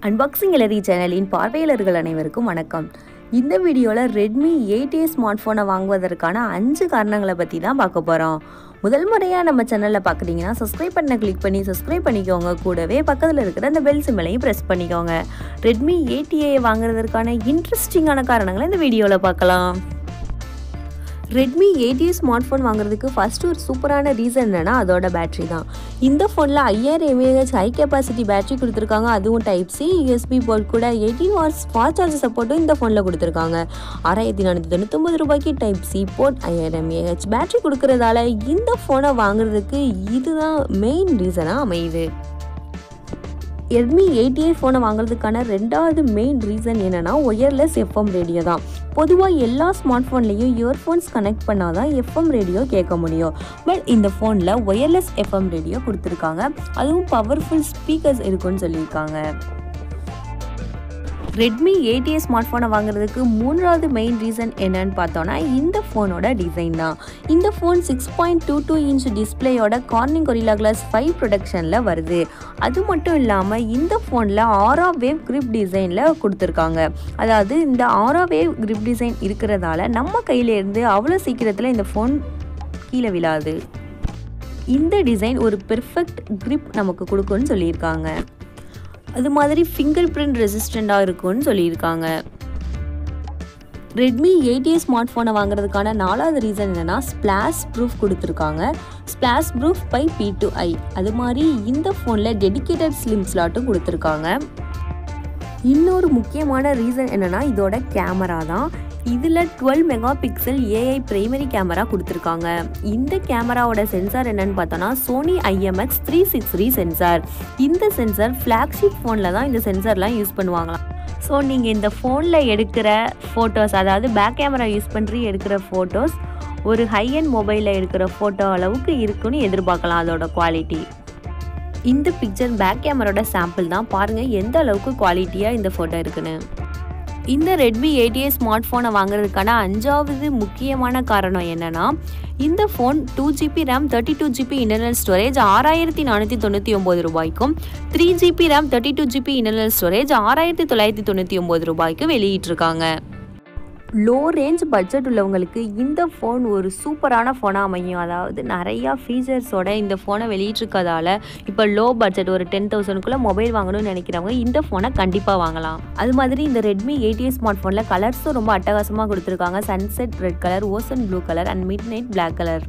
unboxing எலரி சேனலின் பார்வையாளர்கள் அனைவருக்கும் வணக்கம் இந்த வீடியோவில் ரெட்மி எயிட் ஏ ஸ்மார்ட் ஃபோனை வாங்குவதற்கான அஞ்சு காரணங்களை பற்றி தான் பார்க்க போகிறோம் முதல் முறையாக நம்ம சேனலில் பார்க்குறீங்கன்னா சப்ஸ்கிரைப் பண்ண கிளிக் பண்ணி சப்ஸ்கிரைப் பண்ணிக்கோங்க கூடவே பக்கத்தில் இருக்கிற அந்த பெல் சிம்பிளையும் ப்ரெஸ் பண்ணிக்கோங்க ரெட்மி எயிட் ஏ வாங்குறதற்கான இன்ட்ரெஸ்டிங்கான காரணங்களை இந்த வீடியோவில் பார்க்கலாம் Redmi eight A smartphone வாங்குறதுக்கு ஃபஸ்ட்டு ஒரு சூப்பரான ரீசன் என்னென்னா அதோட பேட்டரி தான் இந்த ஃபோனில் ஐயாயிரம் எம்ஏஹெச் ஹை கெப்பாசிட்டி பேட்டரி கொடுத்துருக்காங்க அதுவும் டைப் சி யூஎஸ்பி போர்ட் கூட எயிட்டீன் வாட்ஸ் ஃபாஸ்ட் சார்ஜ் சப்போர்ட்டும் இந்த ஃபோனில் கொடுத்துருக்காங்க ஆறாயிரத்தி நானூற்றி தொண்ணூத்தொம்பது ரூபாய்க்கு டைப் சி போர்ட் ஐயாயிரம் எம்ஏஹெச் பேட்டரி கொடுக்கறதால இந்த ஃபோனை வாங்குறதுக்கு இதுதான் மெயின் ரீசனாக அமையுது ரெட்மி எயிட் ஏ ஃபோனை வாங்குறதுக்கான ரெண்டாவது மெயின் ரீசன் என்னென்னா ஒயர்லெஸ் எஃப்எம் ரேடியோ தான் பொதுவாக எல்லா ஸ்மார்ட் ஃபோன்லேயும் இயர்ஃபோன்ஸ் கனெக்ட் பண்ணால் தான் எஃப்எம் ரேடியோ கேட்க முடியும் பட் இந்த ஃபோனில் ஒயர்லெஸ் எஃப்எம் ரேடியோ கொடுத்துருக்காங்க அதுவும் பவர்ஃபுல் ஸ்பீக்கர்ஸ் இருக்குன்னு சொல்லியிருக்காங்க ரெட்மி எயிட் ஏ ஸ்மார்ட் ஃபோனை வாங்குறதுக்கு மூன்றாவது மெயின் ரீசன் என்னன்னு பார்த்தோன்னா இந்த ஃபோனோட டிசைன் தான் இந்த phone six point two two inch டிஸ்பிளேயோட கார்னிங் கொரிலா கிளாஸ் ஃபைவ் ப்ரொடக்ஷனில் வருது அது மட்டும் இல்லாமல் இந்த ஃபோனில் ஆரா வேவ் கிரிப் டிசைனில் கொடுத்துருக்காங்க அதாவது இந்த ஆரா வேவ் கிரிப் டிசைன் இருக்கிறதால நம்ம கையிலேருந்து அவ்வளோ சீக்கிரத்தில் இந்த ஃபோன் கீழே விழாது இந்த டிசைன் ஒரு பெர்ஃபெக்ட் grip நமக்கு கொடுக்கும்னு சொல்லியிருக்காங்க அது மாதிரி ஃபிங்கர் பிரிண்ட் ரெசிஸ்டண்ட்டாக இருக்கும்னு சொல்லியிருக்காங்க ரெட்மி எயிட் ஏ ஸ்மார்ட் ஃபோனை வாங்குறதுக்கான நாலாவது ரீசன் என்னென்னா ஸ்பிளாஷ் ப்ரூஃப் கொடுத்துருக்காங்க splash proof by P two I அது மாதிரி இந்த ஃபோனில் டெடிக்கேட்டட் ஸ்லிம் ஸ்லாட்டும் கொடுத்துருக்காங்க இன்னொரு முக்கியமான ரீசன் என்னென்னா இதோட கேமரா தான் இதில் dual megapixel AI primary camera கொடுத்துருக்காங்க இந்த கேமராவோட சென்சார் என்னன்னு பார்த்தோன்னா Sony IMX three six three sensor இந்த சென்சார் ஃப்ளாக்ஷிப் ஃபோனில் தான் இந்த சென்சார்லாம் யூஸ் பண்ணுவாங்களாம் ஸோ நீங்கள் இந்த ஃபோனில் எடுக்கிற ஃபோட்டோஸ் அதாவது பேக் கேமரா யூஸ் பண்ணி எடுக்கிற ஃபோட்டோஸ் ஒரு ஹை அண்ட் மொபைலில் எடுக்கிற ஃபோட்டோ அளவுக்கு இருக்குன்னு எதிர்பார்க்கலாம் அதோட குவாலிட்டி இந்த பிக்சர் பேக் கேமராவோட சாம்பிள் தான் பாருங்கள் எந்த அளவுக்கு குவாலிட்டியாக இந்த ஃபோட்டோ இருக்குன்னு இந்த ரெட்மி எயிட் ஏ ஸ்மார்ட் ஃபோனை வாங்குறதுக்கான அஞ்சாவது முக்கியமான காரணம் என்னென்னா இந்த phone two GB RAM thirty two GB internal storage ஆறாயிரத்தி நானூற்றி தொண்ணூற்றி ஒம்பது ரூபாய்க்கும் three GB RAM thirty two GB internal storage ஆறாயிரத்தி தொள்ளாயிரத்தி தொண்ணூற்றி ஒம்பது ரூபாய்க்கு வெளியிட்டிருக்காங்க லோ ரேஞ்ச் பட்ஜெட் உள்ளவங்களுக்கு இந்த ஃபோன் ஒரு சூப்பரான ஃபோனாக அமையும் அதாவது நிறையா ஃபீச்சர்ஸோட இந்த ஃபோனை வெளியிட்டிருக்கதால இப்போ லோ பட்ஜெட் ஒரு டென் தௌசண்ட்குள்ளே மொபைல் வாங்கணும்னு நினைக்கிறவங்க இந்த ஃபோனை கண்டிப்பாக வாங்கலாம் அது மாதிரி இந்த ரெட்மி எயிட் ஏ ஸ்மார்ட் ஃபோனில் கலர்ஸும் ரொம்ப அட்டகாசமாக கொடுத்துருக்காங்க sunset red colour ocean blue colour and midnight black colour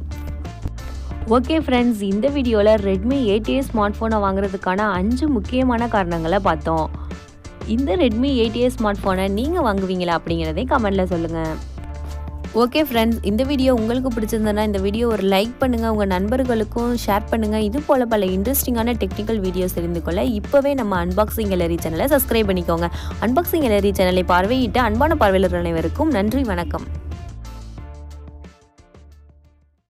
okay friends இந்த வீடியோவில் ரெட்மி எயிட் ஏ ஸ்மார்ட் ஃபோனை வாங்குறதுக்கான அஞ்சு முக்கியமான காரணங்களை பார்த்தோம் இந்த ரெட்மி எயிட் ஏ ஸ்மார்ட் ஃபோனை நீங்கள் வாங்குவீங்களா அப்படிங்கிறதையும் கமெண்ட்டில் சொல்லுங்கள் ஓகே ஃப்ரெண்ட்ஸ் இந்த வீடியோ உங்களுக்கு பிடிச்சிருந்தனா இந்த வீடியோ ஒரு லைக் பண்ணுங்கள் உங்கள் நண்பர்களுக்கும் ஷேர் பண்ணுங்கள் இது போல் பல இன்ட்ரெஸ்டிங்கான டெக்னிக்கல் வீடியோஸ் தெரிந்து கொள்ள இப்போவே நம்ம அன்பாக்சிங் கேலரி சேனலை சப்ஸ்கிரைப் பண்ணிக்கோங்க அன்பாக்சிங் கேலரி சேனலை பார்வையிட்டு அன்பான பார்வையாளர் அனைவருக்கும் நன்றி வணக்கம்